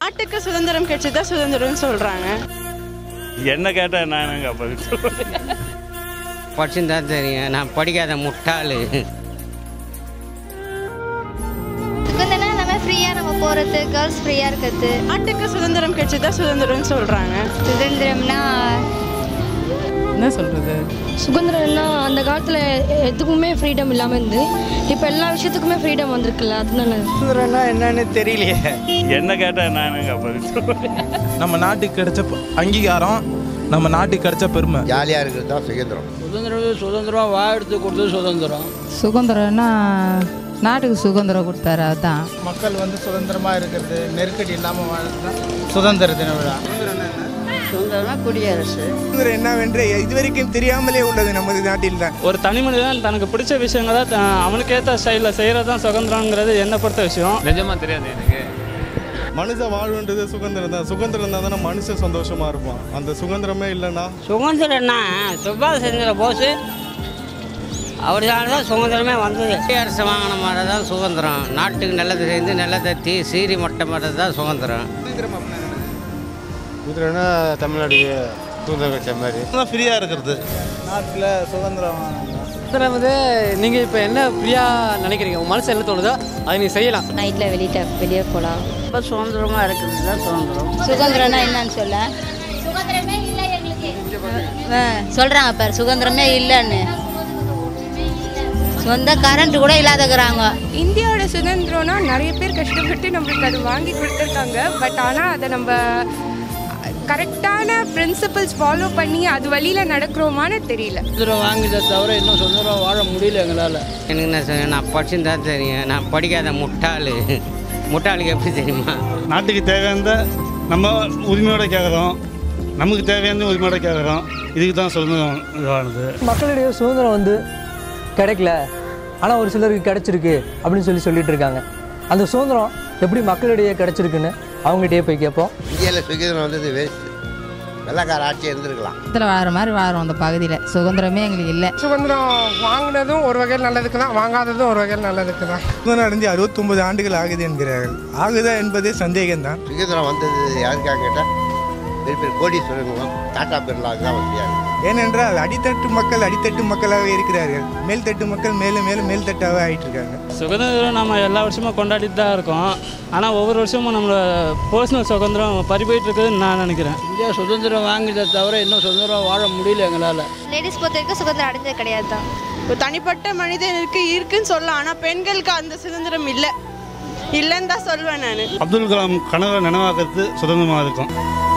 நாட்டுக்கு சுதந்திரம் கிடைச்சதா சுதந்திரம்னு சொல்றாங்க என்ன கேட்டால் நானுங்க பதில் சொல்லுவேன் படிச்சுன்னு தான் தெரியும் நான் படிக்காத முட்டாள் சுதந்திரம்னா நம்ம ஃப்ரீயாக நம்ம போகிறது கேர்ள்ஸ் ஃப்ரீயாக இருக்கிறது நாட்டுக்கு சுதந்திரம் கிடைச்சதா சுதந்திரம்னு சொல்றாங்க சுதந்திரம்னா என்ன சொல்கிறது சுதந்திரம்னா அந்த காலத்தில் எதுக்குமே ஃப்ரீடம் இல்லாமல் இருந்து இப்போ எல்லா விஷயத்துக்குமே ஃப்ரீடம் வந்திருக்குல்ல அதனால சுதந்திரம்னா என்னன்னு தெரியலையே என்ன கேட்டால் நானுங்க பதில் சொல்லுவேன் நம்ம நாட்டுக்கு கிடைச்ச ப- அங்கீகாரம் நம்ம நாட்டுக்கு கிடைச்ச பெருமை ஜாலியாக இருக்கிறது தான் சுதந்திரம் சுதந்திரம் சுதந்திரம் வாழ்த்து கொடுத்தது சுதந்திரம் சுதந்திரம்னா நாட்டுக்கு சுதந்திரம் கொடுத்தாரு அதுதான் மக்கள் வந்து சுதந்திரமாக இருக்கிறது நெருக்கடி இல்லாமல் வாழ்றது தான் சுதந்திர தின விழா சுதந்திரம்னா குடியரசு சுதந்திரம் என்னவென்று இதுவரைக்கும் தெரியாமலே உள்ளது நமது நாட்டில் தான் ஒரு தனி மனிதன் தனக்கு பிடிச்ச விஷயங்களை த- அவனுக்கு ஏற்ற ஸ்டைலில் செய்கிறது தான் சுதந்திரங்கிறது என்ன பொறுத்த விஷயம் நிஜமாக தெரியாது எனக்கு மனுஷ வாழ்வுன்றது சுதந்திரம் தான் சுதந்திரம் தான் தானே மனுஷன் சந்தோஷமா இருப்பான் அந்த சுதந்திரமே இல்லைன்னா சுதந்திரம்னா சுபாஷ் சந்திர போஸ் அவர்தால தான் சுதந்திரமே வந்தது குடியரசு வாங்கின மாதிரி தான் சுதந்திரம் நாட்டுக்கு நல்லது செய்து நல்லதை தீ சீரி மொட்டை மாதிரி தான் சுதந்திரம் சுதந்திரம்னா தமிழ்நாடு சுதந்திரம் கிடைச்ச மாதிரி ஃப்ரீயாக இருக்கிறது நாட்டில் சுதந்திரம் சுதந்திரம் வந்து நீங்கள் இப்போ என்ன ஃப்ரீயாக நினைக்கிறீங்க உங்கள் மனசு என்ன தோணுதோ அதை நீங்கள் செய்யலாம் நைட்டில் வெளியிட்ட வெளியே போகலாம் இப்போ சுதந்திரமாக இருக்கிறது தான் சுதந்திரம் சுதந்திரம்னா என்னன்னு சொல்ல சொல்கிறாங்க பாரு சுதந்திரமே இல்லைன்னு சொந்த கரண்ட் கூட இல்லாதக்கிறாங்க இந்தியாவோட சுதந்திரம்னா நிறைய பேர் கஷ்டப்பட்டு நம்மளுக்கு அது வாங்கி கொடுத்துருக்காங்க பட் ஆனால் அதை நம்ம கரெக்டான பிரின்சிபல்ஸ் ஃபாலோ பண்ணி அது வழியில் நடக்கிறோமான்னு தெரியல சுதந்திரம் வாங்கியதை தவிர இன்னும் சுதந்திரம் வாழ முடியல எங்களால் எனக்கு என்ன சொல்ல நான் படிச்சுன்னு தான் தெரியும் நான் படிக்காத முட்டாள் முட்டாளுக்கு எப்படி தெரியுமா நாட்டுக்கு தேவையான நம்ம உரிமையோட கேட்குறோம் நமக்கு தேவையான உரிமையோட கேட்குறோம் இதுக்கு தான் சுதந்திரம் இதுவானது மக்களுடைய சுதந்திரம் வந்து கிடைக்கல ஆனால் ஒரு சிலருக்கு கிடைச்சிருக்கு அப்படின்னு சொல்லி சொல்லிட்டு இருக்காங்க அந்த சுதந்திரம் எப்படி மக்களிடையே கிடைச்சிருக்குன்னு அவங்ககிட்டயே போய் கேட்போம் இந்தியாவில் சுதந்திரம் வந்தது வேஸ்ட் வெள்ளக்கார ஆட்சி இருந்திருக்கலாம் சுதந்திரம் வாழற மாதிரி வாழும் அந்த பகுதியில் சுதந்திரமே எங்களுக்கு இல்லை சுதந்திரம் வாங்கினதும் ஒரு வகையில் நல்லதுக்கு தான் வாங்காததும் ஒரு வகையில் நல்லதுக்கு தான் சுதந்திரம் அடைஞ்சு அறுபத்தொன்பது ஆண்டுகள் ஆகுது என்கிறார்கள் ஆகுதா என்பதே சந்தேகம்தான் சுதந்திரம் வந்தது யாருக்காக கேட்டால் பெரிய பெரிய கோடீஸ்வரங்களும் டாடா பிர்லாவுக்கு தான் வசதியாக ஏனென்றால் அடித்தட்டு மக்கள் அடித்தட்டு மக்களாகவே இருக்கிறார்கள் மேல்தட்டு மக்கள் மேலும் மேலும் மேல்தட்டாகவே ஆயிட்டு இருக்காங்க சுதந்திரம் நம்ம எல்லா வருஷமும் கொண்டாடிட்டு தான் இருக்கோம் ஆனால் ஒவ்வொரு வருஷமும் நம்மளோட பர்சனல் சுதந்திரம் பறி போயிட்டு இருக்குதுன்னு நான் நினைக்கிறேன் இந்தியா சுதந்திரம் வாங்கியதை தவிர இன்னும் சுதந்திரம் வாழ முடியல எங்களால் லேடிஸ் பொறுத்த வரைக்கும் சுதந்திரம் அடைஞ்சது கிடையாது தான் ஒரு தனிப்பட்ட மனிதனுக்கு இருக்குன்னு சொல்லலாம் ஆனால் பெண்களுக்கு அந்த சுதந்திரம் இல்லை இல்லைன்னு தான் சொல்வேன் நான் அப்துல் கலாம் கனவை நினைவாக்கிறது சுதந்திரமாக இருக்கும்